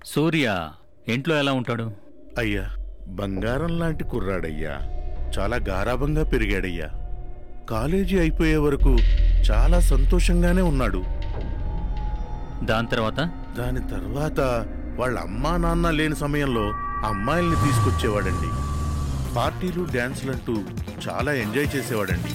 సూర్య ఇంట్లో ఎలా ఉంటాడు అయ్యా బంగారం లాంటి కుర్రాడయ్యా చాలా గారాబంగా పెరిగాడయ్యా కాలేజీ అయిపోయే వరకు చాలా సంతోషంగానే ఉన్నాడు దాని తర్వాత దాని తర్వాత వాళ్ళ అమ్మా నాన్న లేని సమయంలో అమ్మాయిల్ని తీసుకొచ్చేవాడండి పార్టీలు డ్యాన్సులంటూ చాలా ఎంజాయ్ చేసేవాడండి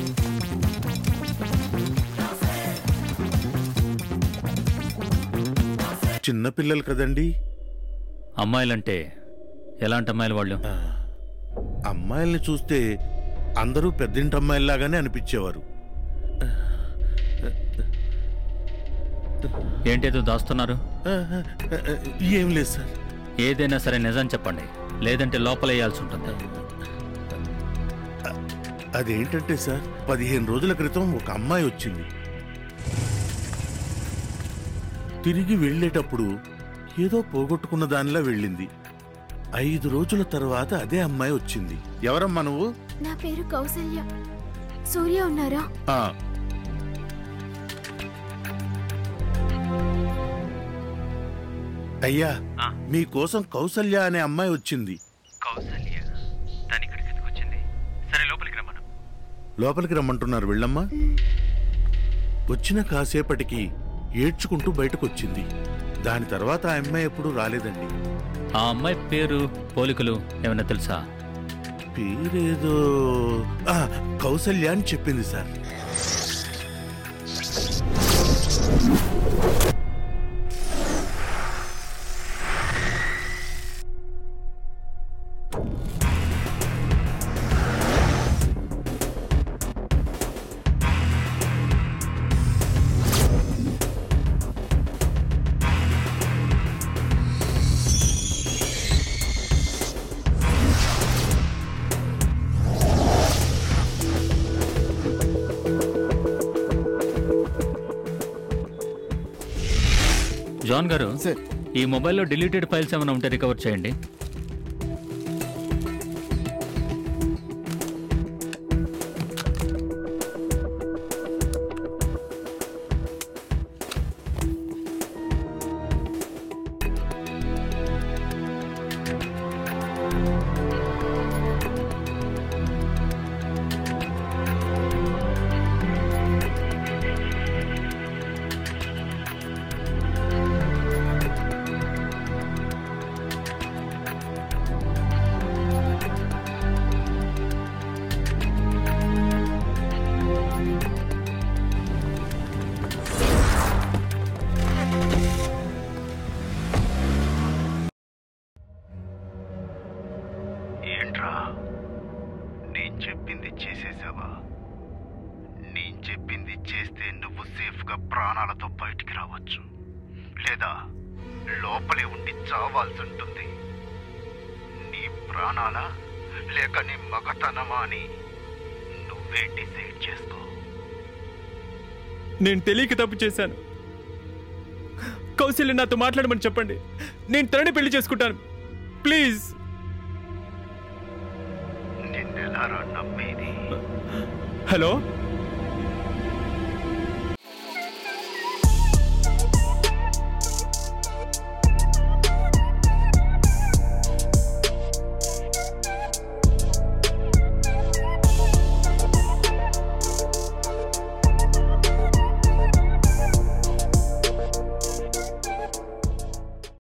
చిన్న పిల్లలు కదండి అమ్మాయిలంటే ఎలాంటి అమ్మాయిలు వాళ్ళు ఆ, అమ్మాయిల్ని చూస్తే అందరూ పెద్దింటి అమ్మాయిల్లాగానే అనిపించేవారు ఏంటేదో దాస్తున్నారు ఆ, ఆ, ఆ, ఏం లేదు సార్ ఏదైనా సరే నిజం చెప్పండి లేదంటే లోపల వేయాల్సి ఉంటుంది అదేంటంటే సార్ పదిహేను రోజుల క్రితం ఒక అమ్మాయి వచ్చింది తిరిగి వెళ్ళేటప్పుడు ఏదో పోగొట్టుకున్న దానిలా వెళ్ళింది ఐదు రోజుల తర్వాత అదే అమ్మాయి వచ్చింది ఎవరమ్మా నువ్వు నా పేరు కౌసల్య సూర్య ఉన్నారా ఆ, అయ్యా మీకోసం కౌసల్య అనే అమ్మాయి వచ్చింది కౌసల్య దాని ఇక్కడికి ఎందుకు వచ్చింది సరే లోపలికి రమ్మను లోపలికి రమ్మంటున్నారు వెళ్ళమ్మా వచ్చిన కాసేపటికి ఏడ్చుకుంటూ బయటకొచ్చింది దాని తర్వాత ఆ అమ్మాయి ఎప్పుడు రాలేదండి ఆ అమ్మాయి పేరు పోలికలు ఏమైనా తెలుసా పేరేదో ఆ, కౌసల్య అని చెప్పింది సార్ జాన్ గారు సార్ ఈ మొబైల్లో డిలీటెడ్ ఫైల్స్ ఏమైనా ఉంటే రికవర్ చేయండి ఏంట్రా నేను చెప్పింది చేసేసావా నేను చెప్పింది చేస్తే నువ్వు సేఫ్గా ప్రాణాలతో బయటికి రావచ్చు లేదా లోపలే ఉండి చావాల్సి ఉంటుంది నీ ప్రాణాలా లేక నీ మగతనమా అని నువ్వే డిసైడ్ చేసుకో నేను తెలియక తప్పు చేశాను కౌశల్య నాతో మాట్లాడమని చెప్పండి నేను తనని పెళ్లి చేసుకుంటాను ప్లీజ్ నిన్నెలారా నమ్మేది హలో